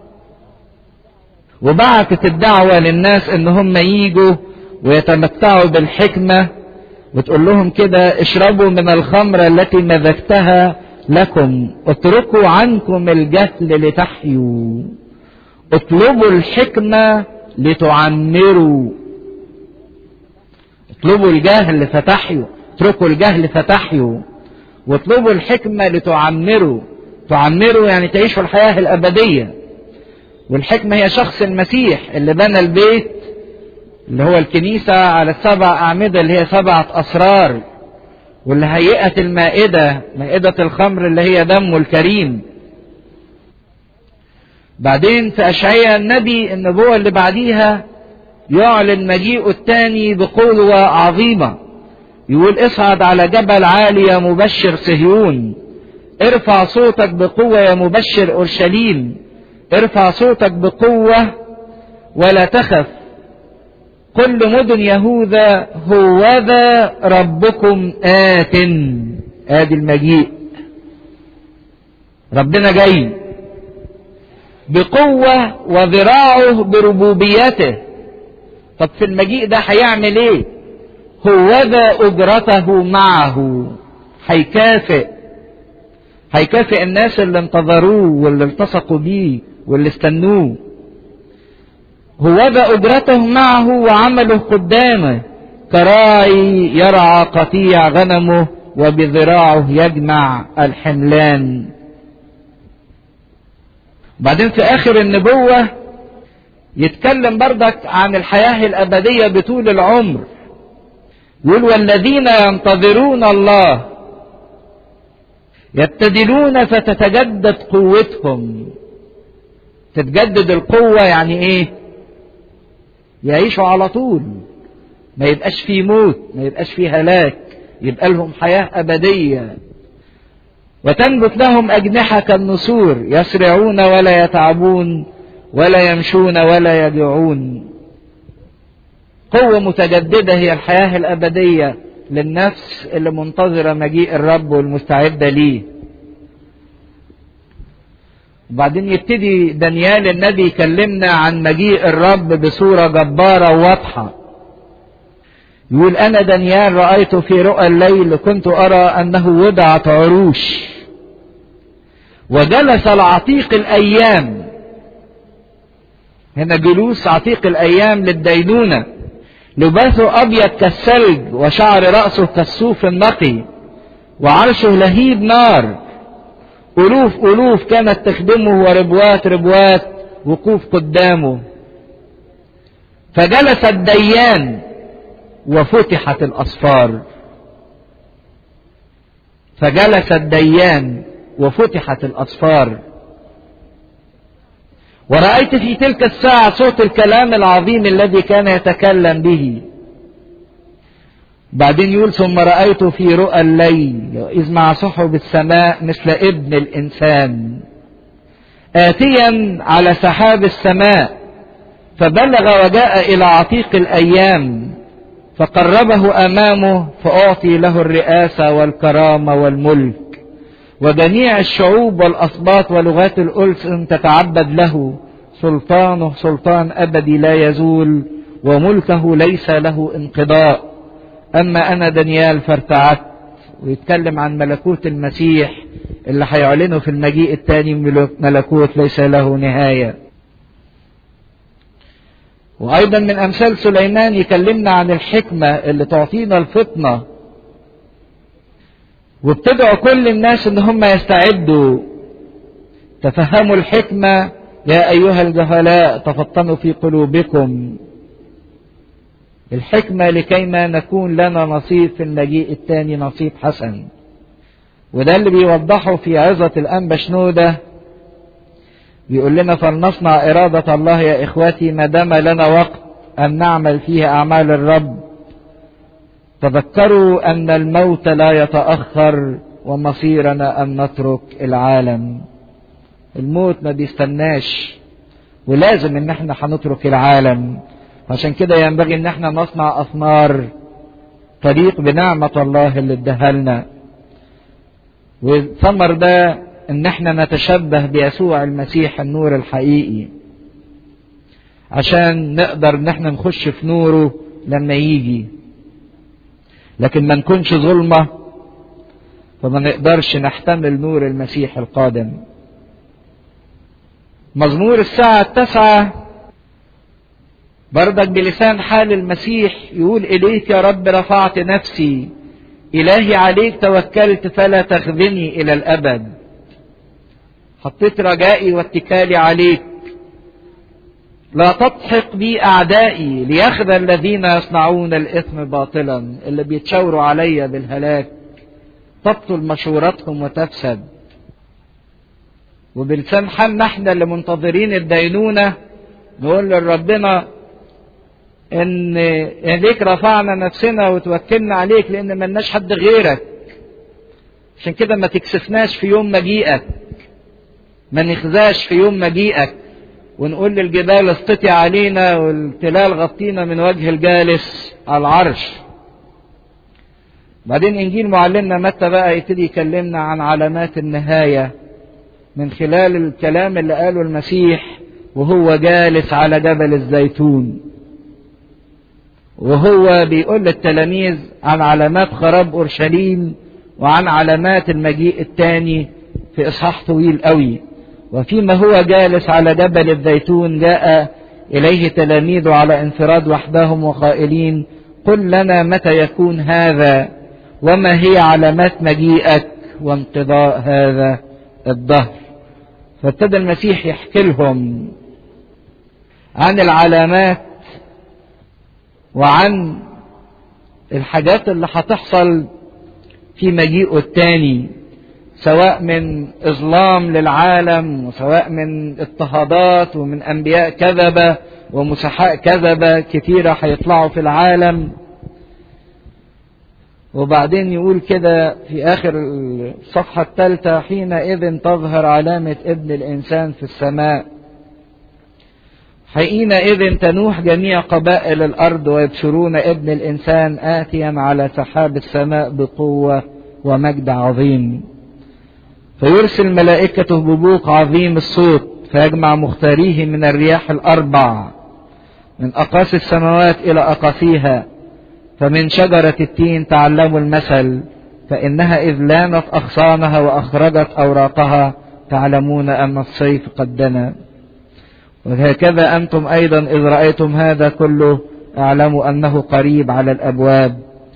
[SPEAKER 1] وبعتت الدعوة للناس ان هم ييجوا ويتمتعوا بالحكمة وتقول لهم كده اشربوا من الخمر التي مزجتها لكم اتركوا عنكم الجهل لتحيوا اطلبوا الحكمة لتعمروا اطلبوا الجهل فتحيوا اتركوا الجهل فتحيوا واطلبوا الحكمة لتعمروا تعمروا يعني تعيشوا الحياة الأبدية والحكمة هي شخص المسيح اللي بنى البيت اللي هو الكنيسة على السبع أعمدة اللي هي سبعة أسرار واللي هيئت المائدة مائدة الخمر اللي هي دمه الكريم بعدين في أشعياء النبي النبوة اللي بعديها يعلن مجيئه الثاني بقوة عظيمة يقول اصعد على جبل عالي يا مبشر صهيون ارفع صوتك بقوة يا مبشر أورشليم ارفع صوتك بقوة ولا تخف كل مدن يهوذا هوذا ربكم آت آدي المجيء ربنا جاي بقوة وذراعه بربوبيته طب في المجيء ده هيعمل ايه هوذا اجرته معه هيكافئ هيكافئ الناس اللي انتظروه واللي التصقوا بيه واللي استنوه هوذا اجرته معه وعمله قدامه كراعي يرعى قطيع غنمه وبذراعه يجمع الحملان بعدين في اخر النبوة يتكلم بردك عن الحياة الابدية بطول العمر يقول والذين ينتظرون الله يبتدلون فتتجدد قوتهم تتجدد القوة يعني ايه يعيشوا على طول ما يبقاش فيه موت ما يبقاش فيه هلاك يبقى لهم حياة أبدية وتنبت لهم أجنحة كالنسور يسرعون ولا يتعبون ولا يمشون ولا يجوعون قوة متجددة هي الحياة الأبدية للنفس اللي منتظرة مجيء الرب والمستعدة ليه وبعدين يبتدي دانيال النبي يكلمنا عن مجيء الرب بصورة جبارة وواضحة يقول أنا دانيال رأيت في رؤى الليل كنت أرى أنه وضعت عروش وجلس العتيق الأيام هنا جلوس عتيق الأيام للدينونة لباسه أبيض كالثلج وشعر رأسه كالصوف النقي وعرشه لهيب نار ألوف ألوف كانت تخدمه وربوات ربوات وقوف قدامه فجلس الديان وفتحت الأصفار فجلس الديان وفتحت الأصفار ورأيت في تلك الساعة صوت الكلام العظيم الذي كان يتكلم به بعدين يقول ثم رأيت في رؤى الليل إذ مع سحب السماء مثل ابن الإنسان آتيا على سحاب السماء فبلغ وجاء إلى عتيق الأيام فقربه امامه فاعطي له الرئاسه والكرامه والملك وجميع الشعوب والاسباط ولغات الالس تتعبد له سلطانه سلطان ابدي لا يزول وملكه ليس له انقضاء اما انا دانيال فارتعدت ويتكلم عن ملكوت المسيح اللي هيعلنه في المجيء الثاني ملكوت ليس له نهايه وايضا من امثال سليمان يكلمنا عن الحكمه اللي تعطينا الفطنه وبتدعو كل الناس ان هم يستعدوا تفهموا الحكمه يا ايها الجهلاء تفطنوا في قلوبكم الحكمه لكيما نكون لنا نصيب في المجيء الثاني نصيب حسن وده اللي بيوضحه في عظة الأنبا شنودة بيقول لنا فلنصنع إرادة الله يا إخواتي ما دام لنا وقت أن نعمل فيه أعمال الرب تذكروا أن الموت لا يتأخر ومصيرنا أن نترك العالم الموت ما بيستناش ولازم ان احنا هنترك العالم عشان كده ينبغي ان احنا نصنع اثمار طريق بنعمة الله اللي اداها لنا والثمر ده ان احنا نتشبه بيسوع المسيح النور الحقيقي عشان نقدر ان احنا نخش في نوره لما يجي لكن ما نكونش ظلمة فما نقدرش نحتمل نور المسيح القادم مزمور الساعة التاسعة بردك بلسان حال المسيح يقول إليك يا رب رفعت نفسي إلهي عليك توكلت فلا تخذني إلى الأبد حطيت رجائي واتكالي عليك لا تضحك بي أعدائي ليخذى الذين يصنعون الإثم باطلا اللي بيتشاوروا عليا بالهلاك تبطل مشورتهم وتفسد وبلسان حالنا احنا اللي منتظرين الدينونة نقول لربنا ان اليك رفعنا نفسنا وتوكلنا عليك لان ملناش حد غيرك عشان كده ما تكسفناش في يوم مجيئك ما نخزاش في يوم مجيئك ونقول للجبال اسقطي علينا والتلال غطينا من وجه الجالس على العرش بعدين انجيل معلمنا متى بقى يبتدي يكلمنا عن علامات النهايه من خلال الكلام اللي قاله المسيح وهو جالس على جبل الزيتون وهو بيقول للتلاميذ عن علامات خراب اورشليم وعن علامات المجيء الثاني في اصحاح طويل قوي وفيما هو جالس على جبل الزيتون جاء اليه تلاميذه على انفراد وحدهم وقائلين قل لنا متى يكون هذا وما هي علامات مجيئك وانقضاء هذا الدهر فابتدى المسيح يحكي لهم عن العلامات وعن الحاجات اللي هتحصل في مجيئه التاني سواء من اظلام للعالم وسواء من اضطهادات ومن انبياء كذبه ومسحاء كذبه كتيره هيطلعوا في العالم وبعدين يقول كده في اخر الصفحه الثالثه حينئذ تظهر علامه ابن الانسان في السماء حينئذ تنوح جميع قبائل الارض ويبشرون ابن الانسان اتيا على سحاب السماء بقوه ومجد عظيم فيرسل ملائكته ببوق عظيم الصوت فيجمع مختاريه من الرياح الاربع من اقاصي السماوات الى اقاصيها فمن شجرة التين تعلموا المثل فإنها إذ لانت أغصانها وأخرجت أوراقها تعلمون أن الصيف قد دنا وهكذا أنتم أيضا إذ رأيتم هذا كله اعلموا أنه قريب على الأبواب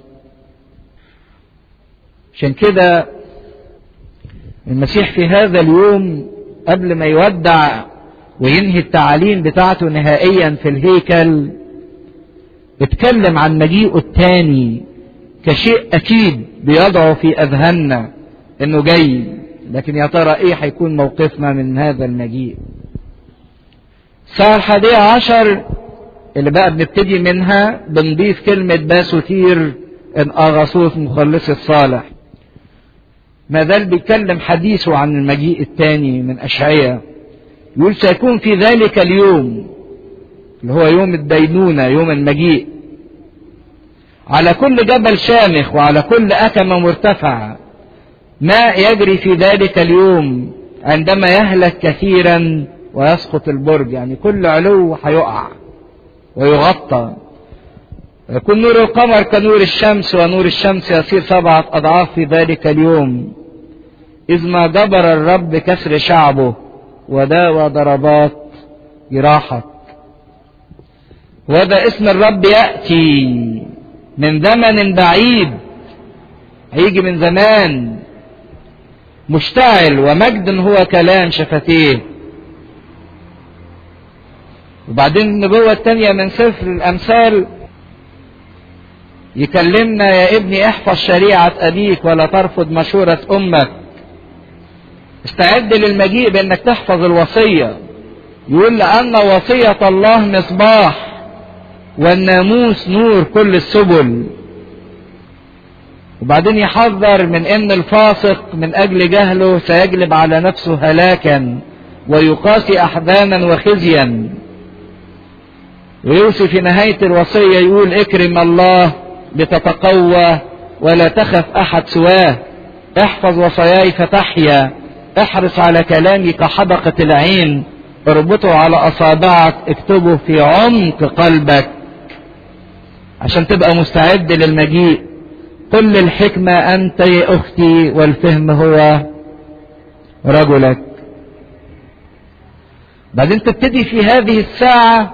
[SPEAKER 1] عشان كده المسيح في هذا اليوم قبل ما يودع وينهي التعاليم بتاعته نهائيا في الهيكل اتكلم عن مجيئه التاني كشيء اكيد بيضعه في اذهاننا انه جاي لكن يا ترى ايه هيكون موقفنا من هذا المجيء الساعة الحادية عشر اللي بقى بنبتدي منها بنضيف كلمة باسوتير ان اغاثوس مخلص الصالح ما زال بيتكلم حديثه عن المجيء الثاني من اشعياء يقول سيكون في ذلك اليوم اللي هو يوم الدينونة يوم المجيء على كل جبل شامخ وعلى كل أكمة مرتفع ماء يجري في ذلك اليوم عندما يهلك كثيرا ويسقط البرج يعني كل علو هيقع ويغطى يكون نور القمر كنور الشمس ونور الشمس يصير سبعة أضعاف في ذلك اليوم إذ ما جبر الرب كسر شعبه وداوى ضربات جراحة وهذا اسم الرب يأتي من زمن بعيد هيجي من زمان مشتعل ومجد هو كلام شفتيه وبعدين النبوة الثانية من سفر الأمثال يكلمنا يا ابني احفظ شريعة أبيك ولا ترفض مشورة أمك استعد للمجيء بأنك تحفظ الوصية يقول لأن وصية الله مصباح والناموس نور كل السبل وبعدين يحذر من ان الفاسق من اجل جهله سيجلب على نفسه هلاكا ويقاسي احزانا وخزيا ويوصي في نهاية الوصية يقول اكرم الله لتتقوى ولا تخف احد سواه احفظ وصاياي فتحيا احرص على كلامي كحدقة العين اربطه على اصابعك اكتبه في عمق قلبك عشان تبقى مستعد للمجيء قل الحكمة أنت يا أختي والفهم هو رجلك بعدين تبتدي في هذه الساعة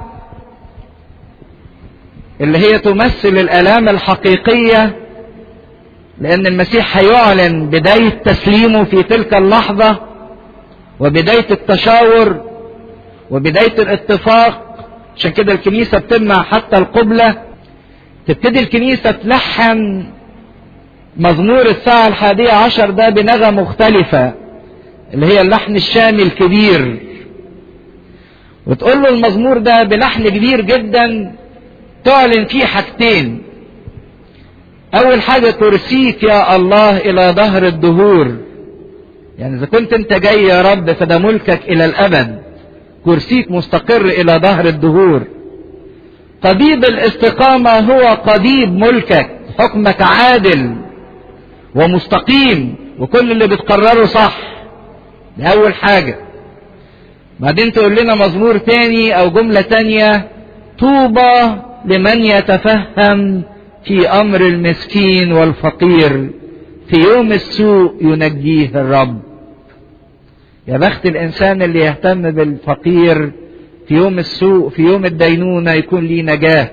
[SPEAKER 1] اللي هي تمثل الآلام الحقيقية لأن المسيح هيعلن بداية تسليمه في تلك اللحظة وبداية التشاور وبداية الاتفاق عشان كده الكنيسة بتمنع حتى القبلة تبتدي الكنيسة تلحن مزمور الساعة الحادية عشر ده بنغمة مختلفة اللي هي اللحن الشامي الكبير وتقول له المزمور ده بلحن كبير جدا تعلن فيه حاجتين أول حاجة ترسيك يا الله إلى ظهر الدهور يعني إذا كنت أنت جاي يا رب فده ملكك إلى الأبد كرسيك مستقر إلى ظهر الدهور قضيب الاستقامة هو قضيب ملكك حكمك عادل ومستقيم وكل اللي بتقرره صح دي أول حاجة بعدين تقول لنا مزمور تاني أو جملة تانية طوبى لمن يتفهم في أمر المسكين والفقير في يوم السوء ينجيه الرب يا بخت الإنسان اللي يهتم بالفقير في يوم السوء في يوم الدينونة يكون ليه نجاة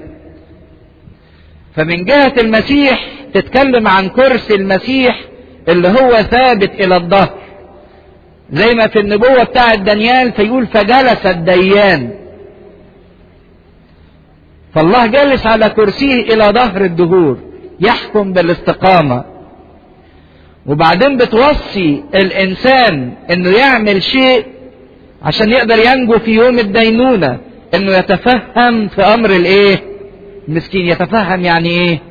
[SPEAKER 1] فمن جهة المسيح تتكلم عن كرسي المسيح اللي هو ثابت إلى الظهر زي ما في النبوة بتاعة دانيال فيقول فجلس الديان فالله جالس على كرسيه إلى ظهر الدهور يحكم بالاستقامة وبعدين بتوصي الإنسان إنه يعمل شيء عشان يقدر ينجو في يوم الدينونة انه يتفهم في امر الايه مسكين يتفهم يعني ايه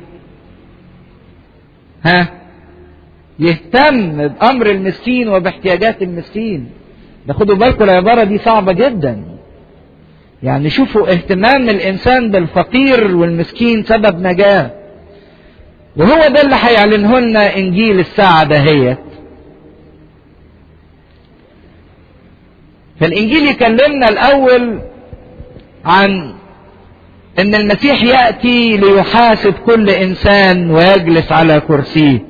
[SPEAKER 1] ها يهتم بامر المسكين وباحتياجات المسكين خدوا بالكم العبارة دي صعبة جدا يعني شوفوا اهتمام الانسان بالفقير والمسكين سبب نجاة وهو ده اللي هيعلنه لنا انجيل الساعة دهيت فالانجيل يكلمنا الاول عن ان المسيح ياتي ليحاسب كل انسان ويجلس على كرسيه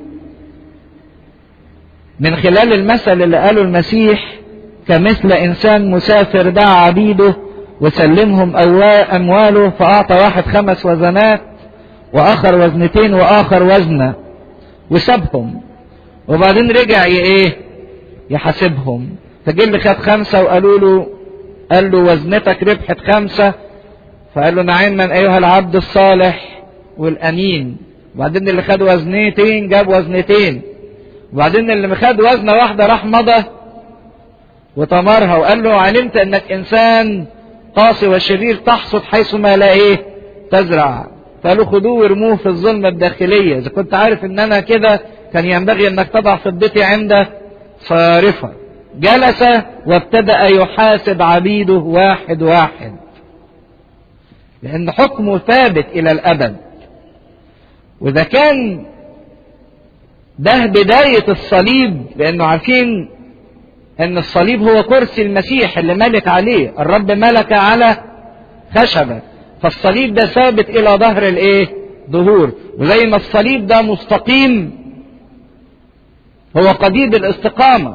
[SPEAKER 1] من خلال المثل اللي قاله المسيح كمثل انسان مسافر دعا عبيده وسلمهم امواله فاعطى واحد خمس وزنات واخر وزنتين واخر وزنه وسابهم وبعدين رجع ايه يحاسبهم فجه اللي خد خمسة وقالوا له قال له وزنتك ربحت خمسة فقال له نعما أيها العبد الصالح والأمين وبعدين اللي خد وزنتين جاب وزنتين وبعدين اللي خد وزنة واحدة راح مضى وطمرها وقال له علمت انك انسان قاسي وشرير تحصد حيث ما لا ايه تزرع فقالوا خدوه وارموه في الظلمة الداخلية اذا كنت عارف ان انا كده كان ينبغي انك تضع فضتي عند صارفة جلس وابتدأ يحاسب عبيده واحد واحد لأن حكمه ثابت إلى الأبد وإذا كان ده بداية الصليب لأنه عارفين أن الصليب هو كرسي المسيح اللي ملك عليه الرب ملك على خشبة فالصليب ده ثابت إلى ظهر الإيه؟ ظهور وزي ما الصليب ده مستقيم هو قديد الاستقامة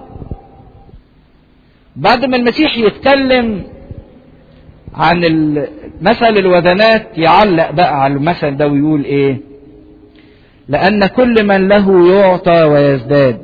[SPEAKER 1] بعد ما المسيح يتكلم عن مثل الوثنات يعلق بقى على المثل ده ويقول ايه لأن كل من له يعطى ويزداد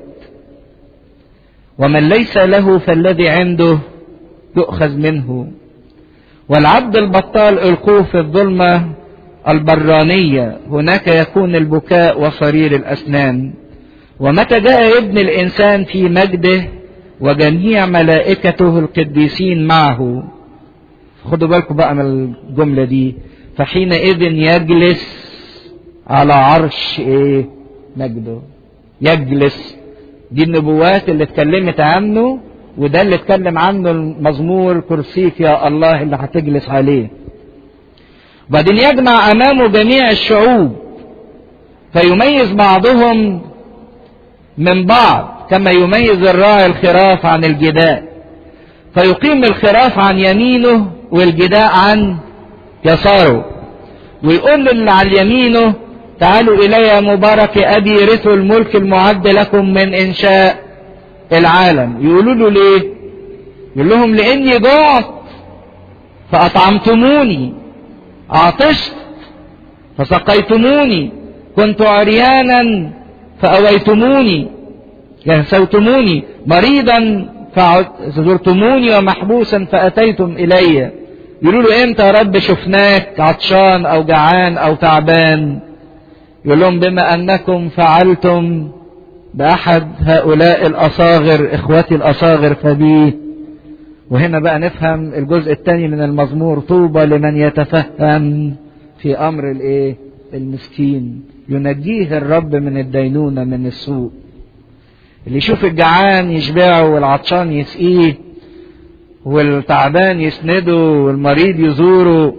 [SPEAKER 1] ومن ليس له فالذي عنده يؤخذ منه والعبد البطال القوه في الظلمة البرانية هناك يكون البكاء وصرير الأسنان ومتى جاء ابن الإنسان في مجده وجميع ملائكته القديسين معه خدوا بالكم بقى من الجملة دي فحينئذ يجلس على عرش ايه مجده يجلس دي النبوات اللي اتكلمت عنه وده اللي اتكلم عنه المزمور كرسيك يا الله اللي هتجلس عليه وبعدين يجمع امامه جميع الشعوب فيميز بعضهم من بعض كما يميز الراعي الخراف عن الجداء فيقيم الخراف عن يمينه والجداء عن يساره ويقول اللي على يمينه تعالوا إلي يا مبارك أبي رثوا الملك المعد لكم من إنشاء العالم يقولوا له ليه يقول لهم لإني جعت فأطعمتموني عطشت فسقيتموني كنت عريانا فأويتموني كسوتموني مريضا فزرتموني ومحبوسا فأتيتم إلي يقولوا له امتى يا رب شفناك عطشان او جعان او تعبان يقول لهم بما انكم فعلتم باحد هؤلاء الاصاغر اخوتي الاصاغر فبي وهنا بقى نفهم الجزء الثاني من المزمور طوبى لمن يتفهم في امر الايه المسكين ينجيه الرب من الدينونة من السوء اللي يشوف الجعان يشبعه والعطشان يسقيه والتعبان يسنده والمريض يزوره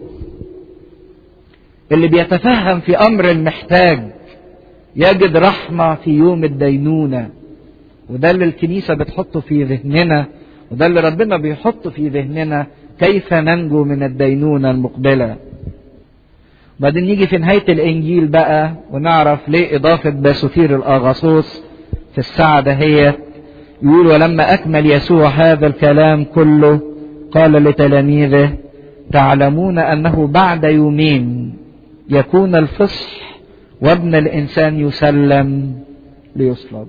[SPEAKER 1] اللي بيتفهم في امر المحتاج يجد رحمة في يوم الدينونة وده اللي الكنيسة بتحطه في ذهننا وده اللي ربنا بيحطه في ذهننا كيف ننجو من الدينونة المقبلة بعدين يجي في نهاية الإنجيل بقى ونعرف ليه إضافة باسوتير الأغاصوص في الساعة دهيت يقول ولما أكمل يسوع هذا الكلام كله قال لتلاميذه تعلمون أنه بعد يومين يكون الفصح وابن الإنسان يسلم ليصلب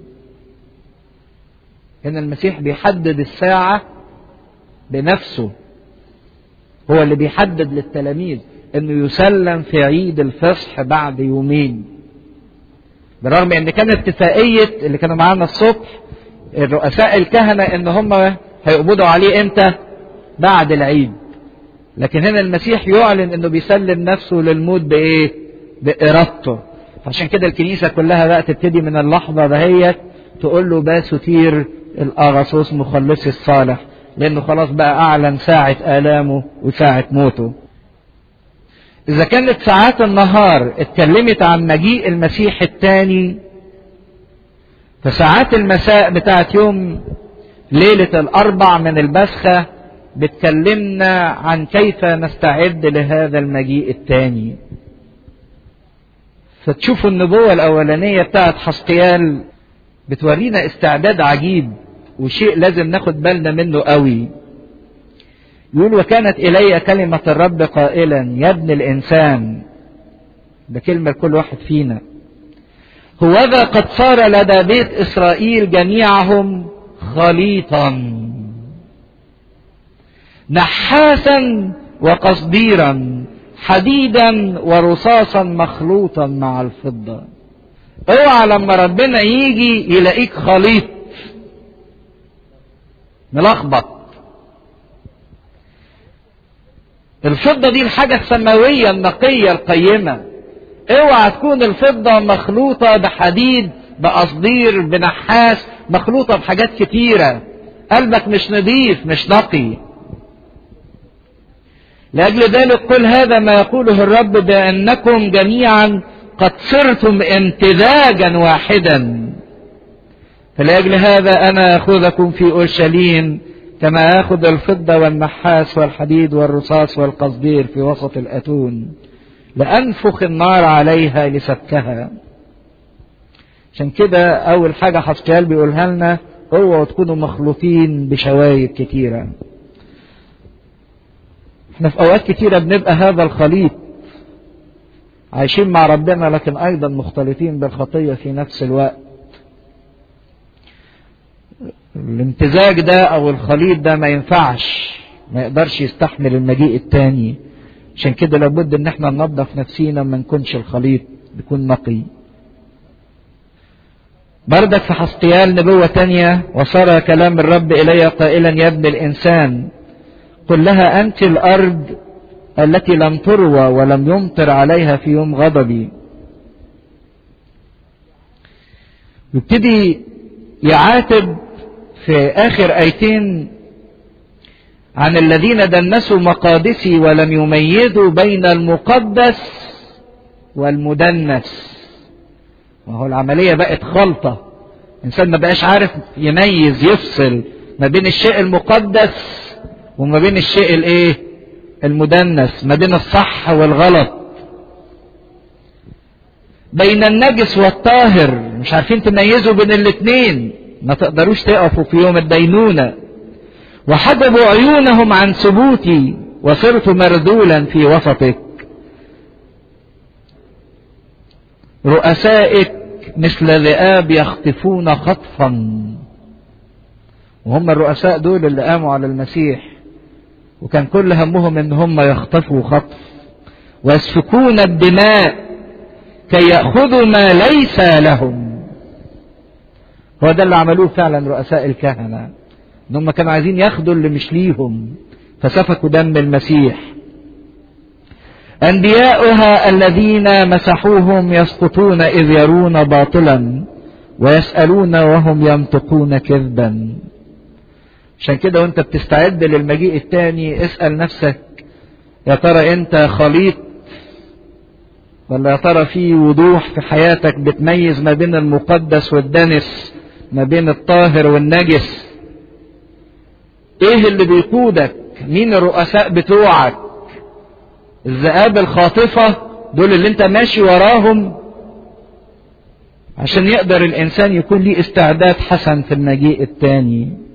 [SPEAKER 1] هنا المسيح بيحدد الساعة بنفسه هو اللي بيحدد للتلاميذ انه يسلم في عيد الفصح بعد يومين بالرغم ان كانت اتفاقية اللي كانوا معانا الصبح الرؤساء الكهنة ان هم هيقبضوا عليه امتى بعد العيد لكن هنا المسيح يعلن انه بيسلم نفسه للموت بايه بارادته عشان كده الكنيسة كلها بقى تبتدي من اللحظة دهيت تقول له باسوتير الاغاثوس مخلصي الصالح لانه خلاص بقى اعلن ساعة الامه وساعة موته اذا كانت ساعات النهار اتكلمت عن مجيء المسيح الثاني فساعات المساء بتاعت يوم ليلة الاربع من البسخة بتكلمنا عن كيف نستعد لهذا المجيء الثاني فتشوفوا النبوة الأولانية بتاعت حسقيال بتورينا استعداد عجيب وشيء لازم ناخد بالنا منه قوي يقول وكانت إلي كلمة الرب قائلا يا ابن الإنسان ده كلمة لكل واحد فينا هوذا قد صار لدى بيت إسرائيل جميعهم خليطا نحاسا وقصديرا حديدا ورصاصا مخلوطا مع الفضة اوعى لما ربنا يجي يلاقيك خليط ملخبط الفضة دي الحاجة السماوية النقية القيمة اوعى تكون الفضة مخلوطة بحديد بقصدير بنحاس مخلوطة بحاجات كتيرة قلبك مش نظيف مش نقي لأجل ذلك قل هذا ما يقوله الرب بأنكم جميعا قد صرتم امتزاجا واحدا فلأجل هذا أنا أخذكم في أورشليم كما أخذ الفضة والنحاس والحديد والرصاص والقصدير في وسط الأتون لأنفخ النار عليها لسبكها عشان كده أول حاجة حسكيال بيقولها لنا هو وتكونوا مخلوطين بشوايب كتيرة احنا في أوقات كتيرة بنبقى هذا الخليط عايشين مع ربنا لكن أيضا مختلطين بالخطية في نفس الوقت الامتزاج ده أو الخليط ده ما ينفعش ما يقدرش يستحمل المجيء التاني عشان كده لابد ان احنا ننظف نفسينا ما نكونش الخليط يكون نقي بردك في حسقيال نبوة تانية وصار كلام الرب إلي قائلا يا ابن الإنسان قل لها أنت الأرض التي لم تروى ولم يمطر عليها في يوم غضبي يبتدي يعاتب في آخر آيتين عن الذين دنسوا مقادسي ولم يميزوا بين المقدس والمدنس وهو العملية بقت خلطة إنسان ما بقاش عارف يميز يفصل ما بين الشيء المقدس وما بين الشيء الايه المدنس ما بين الصح والغلط بين النجس والطاهر مش عارفين تميزوا بين الاثنين ما تقدروش تقفوا في يوم الدينونة وحجبوا عيونهم عن ثبوتي وصرت مردولا في وسطك رؤسائك مثل ذئاب يخطفون خطفا وهم الرؤساء دول اللي قاموا على المسيح وكان كل همهم ان هم يخطفوا خطف ويسفكون الدماء كي ياخذوا ما ليس لهم هو ده اللي عملوه فعلا رؤساء الكهنه ان هم كانوا عايزين ياخدوا اللي مش ليهم فسفكوا دم المسيح انبياؤها الذين مسحوهم يسقطون اذ يرون باطلا ويسالون وهم ينطقون كذبا عشان كده وانت بتستعد للمجيء التاني اسال نفسك يا ترى انت خليط ولا يا ترى في وضوح في حياتك بتميز ما بين المقدس والدنس ما بين الطاهر والنجس ايه اللي بيقودك مين الرؤساء بتوعك الذئاب الخاطفة دول اللي انت ماشي وراهم عشان يقدر الانسان يكون ليه استعداد حسن في المجيء التاني